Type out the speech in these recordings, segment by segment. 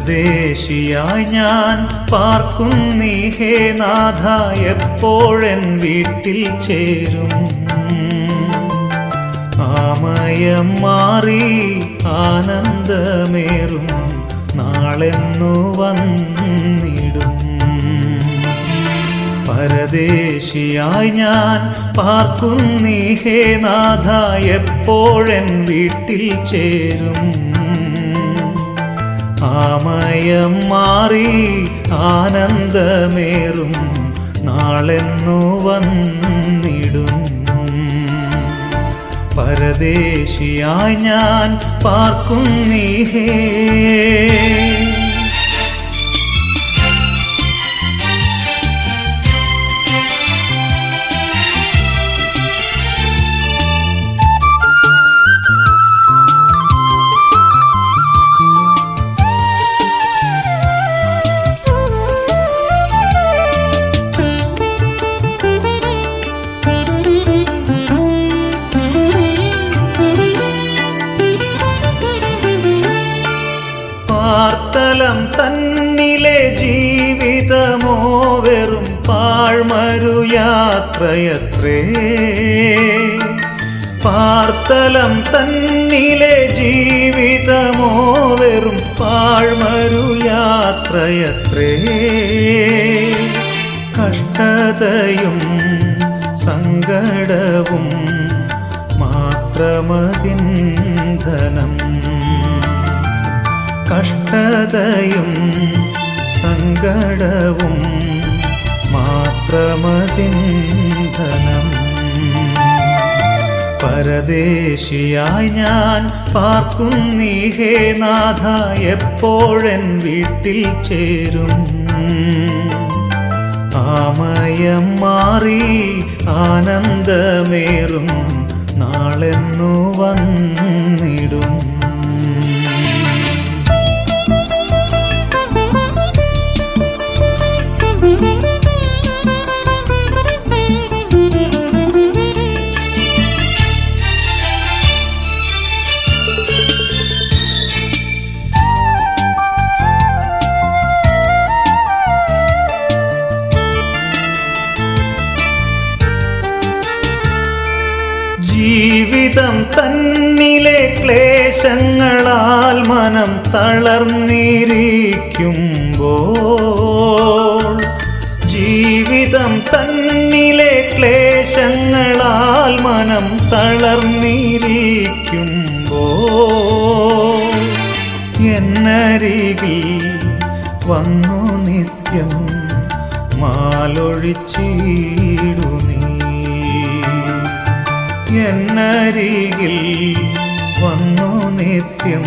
പരദേശിയായി ഞാൻ പാർക്കുന്നീ ഹേ നാഥ എപ്പോഴെൻ വീട്ടിൽ ചേരും ആമയം മാറി ആനന്ദമേറും നാളെന്നു വന്നിടും പരദേശിയായി ഞാൻ പാർക്കുന്നീ ഹേ നാഥ എപ്പോഴെൻ വീട്ടിൽ ചേരും ആമയം മാറി ആനന്ദമേറും നാളെന്നു വന്നിടും പരദേശിയായി ഞാൻ പാർക്കുന്നീ ഹേ പാർത്തലം തന്നിലെ ജീവിതമോ വെറും പാഴ്മരു യാത്രയത്രേ പാർത്തലം തന്നിലെ ജീവിതമോ വെറും പാഴ്മരു യാത്രയത്രേ കഷ്ടതയും സങ്കടവും മാത്രമതിന്ധനം കഷ്ടതയും സങ്കടവും മാത്രമതിന്ധനം പരദേശിയായി ഞാൻ പാർക്കുന്നീ ഹേ നാഥ എപ്പോഴെൻ വീട്ടിൽ ചേരും ആമയം മാറി ആനന്ദമേറും നാളെന്നു വന്നിടും ജീവിതം തന്നിലെ ക്ലേശങ്ങളാൽ മനം തളർന്നിരിക്കുമ്പോൾ ജീവിതം തന്നിലെ ക്ലേശങ്ങളാൽ മനം തളർന്നിരിക്കുമ്പോൾ എന്നരികിൽ വന്നു നിത്യം മാലൊഴിച്ചിടു നീ എന്നരികിൽ വന്നു നിത്യം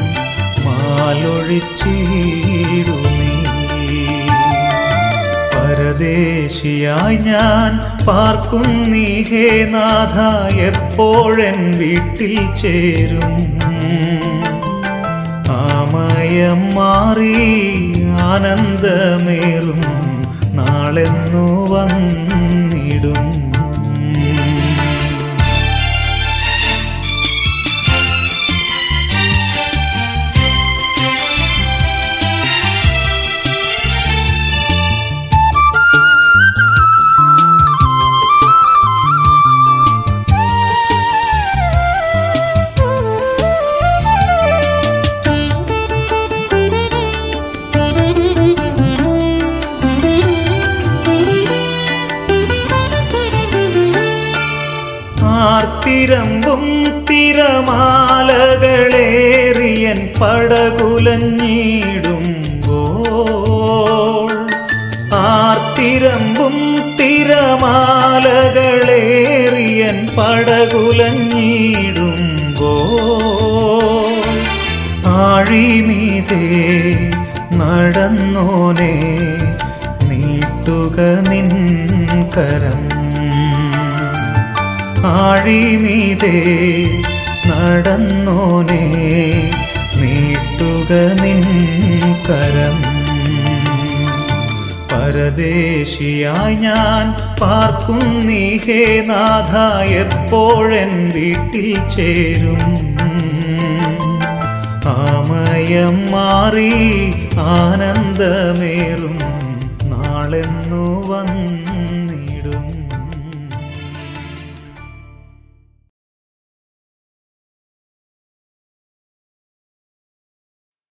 മാലൊഴിച്ചിടു നീ പരദേശിയായി ഞാൻ പാർക്കുന്നീ ഹേ നാഥ എപ്പോഴെൻ വീട്ടിൽ ചേരും ആമയം മാറി ആനന്ദമേറും നാളെന്നു വന്നിടും ആർത്തിരമ്പും തിരമാലകളേറിയൻ പടകുലഞ്ഞിടുമ്പോൾ ആർത്തിരമ്പും തിരമാലകളേറിയൻ പടകുലഞ്ഞിടുമ്പോൾ ആഴിമീതേ നടന്നോനെ നീട്ടുക നിൻ കരം ആഴിമീതേ നടന്നോനെ നീട്ടുക നിൻ കരം പരദേശിയായി ഞാൻ പാർക്കുന്നീ ഹേ നാഥ എപ്പോഴെൻ വീട്ടിൽ ചേരും ആമയ പ്രണയം മാറി ആനന്ദമേറും നാളെന്നു വന്നു